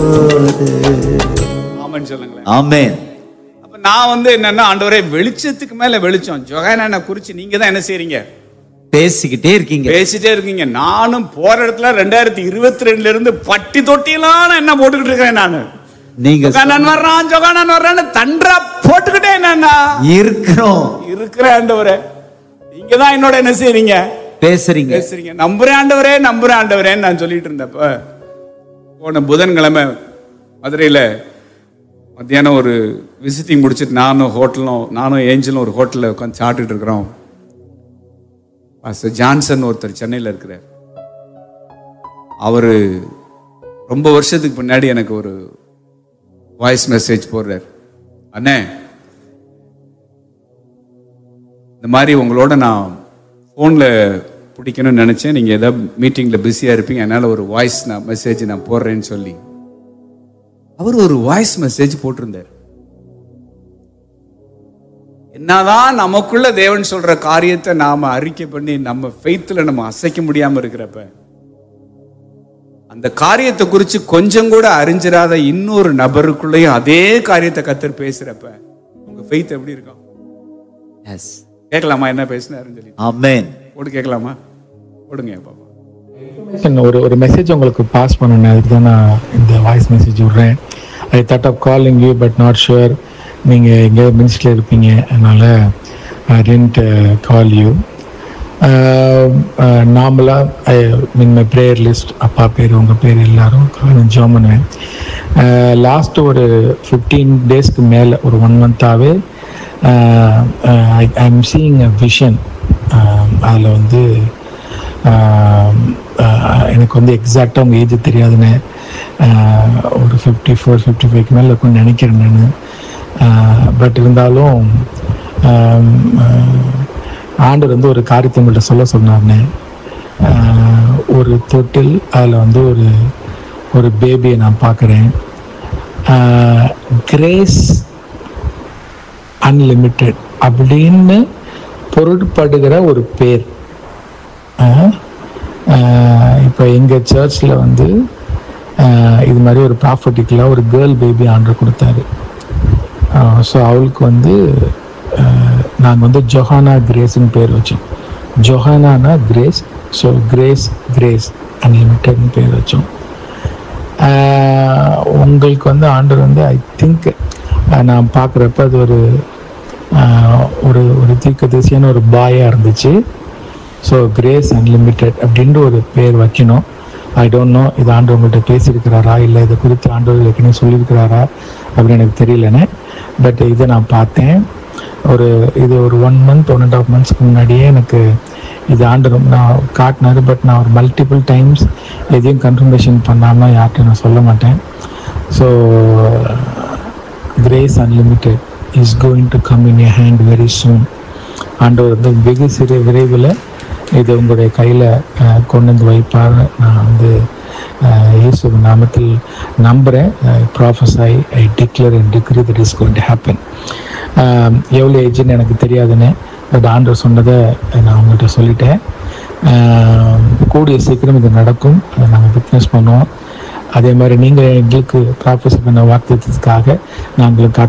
போது ஆமான்னு சொல்லுங்களேன் ஆமென் அப்ப நான் வந்து என்னன்னா ஆண்டவரே வெளிச்சத்துக்கு மேல வெளிச்சம் ஜொகானா குறிச்சு நீங்க தான் என்ன செய்றீங்க பேசிக்கிட்டே இருக்கீங்க பேசிட்டே இருக்கீங்க நானும் போற இடத்துல ரெண்டாயிரத்தி இருபத்தி ரெண்டுல இருந்து பட்டி தொட்டிலாம் நான் என்ன போட்டுக்கிட்டு இருக்கிறேன் நானு நீங்க ஜொகானன் வர்றான் ஜொகானன் வர்றான்னு தன்றா போட்டுக்கிட்டே என்னன்னா இருக்கிறோம் இருக்கிற ஆண்டவரே நீங்க தான் என்னோட என்ன செய்றீங்க பேசுறீங்க பேசுறீங்க நம்புறேன் ஆண்டவரே நம்புறேன் ஆண்டவரேன்னு நான் சொல்லிட்டு இருந்தப்ப போன புதன்கிழமை மதுரையில மத்தியானம் ஒரு விசிட்டிங் முடிச்சிட்டு நானும் ஹோட்டலும் நானும் ஏஞ்சலும் ஒரு ஹோட்டலில் உட்காந்து சாப்பிட்டுட்டு இருக்கிறோம் பாஸ்டர் ஜான்சன் ஒருத்தர் சென்னையில் இருக்கிறார் அவர் ரொம்ப வருஷத்துக்கு முன்னாடி எனக்கு ஒரு வாய்ஸ் மெசேஜ் போடுறார் அண்ணே இந்த மாதிரி உங்களோட நான் ஃபோனில் பிடிக்கணும்னு நினச்சேன் நீங்கள் ஏதாவது மீட்டிங்கில் பிஸியாக இருப்பீங்க அதனால் ஒரு வாய்ஸ் நான் மெசேஜ் நான் போடுறேன்னு சொல்லி அவர் ஒரு வாய்ஸ் மெசேஜ் போட்டிருந்தார் என்னதான் நமக்குள்ள தேவன் சொல்ற காரியத்தை நாம அறிக்கை பண்ணி நம்ம ஃபெய்த்தில் நம்ம அசைக்க முடியாம இருக்கிறப்ப அந்த காரியத்தை குறித்து கொஞ்சம் கூட அறிஞ்சிராத இன்னொரு நபருக்குள்ளேயும் அதே காரியத்தை கத்தர் பேசுறப்ப உங்க ஃபெய்த் எப்படி இருக்கும் எஸ் கேட்கலாமா என்ன பேசினாருன்னு சொல்லி ஆமென் போட்டு கேட்கலாமா போடுங்க பாப்பா என்ன ஒரு ஒரு மெசேஜ் உங்களுக்கு பாஸ் பண்ணணும் அதுக்கு தான் நான் இந்த வாய்ஸ் மெசேஜ் விடுறேன் I thought of calling you but not sure நீங்கள் எங்கேயோ மினிஸ்டில் இருப்பீங்க அதனால் ஐ டென்ட் கால் யூ நார்மலாக I mean my prayer list அப்பா பேர் உங்கள் பேர் எல்லாரும் நான் ஜாம் பண்ணுவேன் லாஸ்ட் ஒரு ஃபிஃப்டீன் டேஸ்க்கு மேலே ஒரு ஒன் மந்த்தாகவே I I'm seeing a vision அதில் வந்து ஆஹ் ஆஹ் எனக்கு வந்து எக்ஸாக்டாக உங்கள் ஏஜ் தெரியாதுன்னு ஆஹ் ஒரு ஃபிஃப்டி ஃபோர் ஃபிஃப்டி ஃபைவ்க்கு மேலே இருக்கும்னு நினைக்கிறேன் நான் பட் இருந்தாலும் ஆம், ஆஹ் ஆண்டவர் வந்து ஒரு காரியத்தை உங்கள்கிட்ட சொல்ல சொன்னார்னே ஆஹ் ஒரு தொட்டில் அதில் வந்து ஒரு ஒரு பேபியை நான் பார்க்குறேன் கிரேஸ் அன்லிமிட்டெட் அப்படின்னு பொருட்படுகிற ஒரு பேர் இப்போ எங்கள் சர்ச்சில் வந்து ஆஹ் இது மாதிரி ஒரு ப்ராஃபர்ட்டிக்கலாக ஒரு கேர்ள் பேபி ஆர்டர் கொடுத்தாரு ஸோ அவளுக்கு வந்து நாங்கள் வந்து ஜொஹானா கிரேஸ்னு பேர் வச்சோம் ஜொஹானானா கிரேஸ் ஸோ கிரேஸ் கிரேஸ் அன்லிமிட்டட்னு பேர் வச்சோம் ஆஹ் உங்களுக்கு வந்து ஆண்டர் வந்து ஐ திங்க் நான் பார்க்குறப்ப அது ஒரு ஆஹ் ஒரு ஒரு தீர்க்கதரிசியான ஒரு பாயாக இருந்துச்சு ஸோ கிரேஸ் அன்லிமிட்டெட் அப்படின்ற ஒரு பேர் வைக்கணும் ஐ டோன்ட் நோ இது ஆண்டு உங்கள்கிட்ட பேசியிருக்கிறாரா இல்லை இதை குறித்து ஆண்டவர் ஏற்கனவே சொல்லியிருக்கிறாரா அப்படின்னு எனக்கு தெரியலனே பட் இதை நான் பார்த்தேன் ஒரு இது ஒரு one month one and half மந்த்ஸ்க்கு முன்னாடியே எனக்கு இது ஆண்டு ரொம்ப நான் காட்டினாரு பட் நான் ஒரு மல்டிபிள் டைம்ஸ் எதையும் கன்ஃபர்மேஷன் பண்ணாமல் யார்கிட்டையும் நான் சொல்ல மாட்டேன் so Grace unlimited is going to come in a hand very soon ஆண்டவர் வந்து வெகு சிறு விரைவில் இது உங்களுடைய கையில் கொண்டு வந்து வைப்பார் நான் வந்து அஹ், இயேசு நாமத்தில் நம்புகிறேன் prophesy I declare and decree that is going to happen எவ்வளோ ஏஜ்னு எனக்கு தெரியாதுன்னு பட் ஆண்டவர் சொன்னதை நான் உங்கள்கிட்ட சொல்லிட்டேன் அஹ், கூடிய சீக்கிரம் இது நடக்கும் அதை நாங்கள் விட்னஸ் பண்ணுவோம் அதே மாதிரி நீங்கள் எங்களுக்கு ப்ராஃபஸ் பண்ண வாக்குறதுக்காக நாங்கள்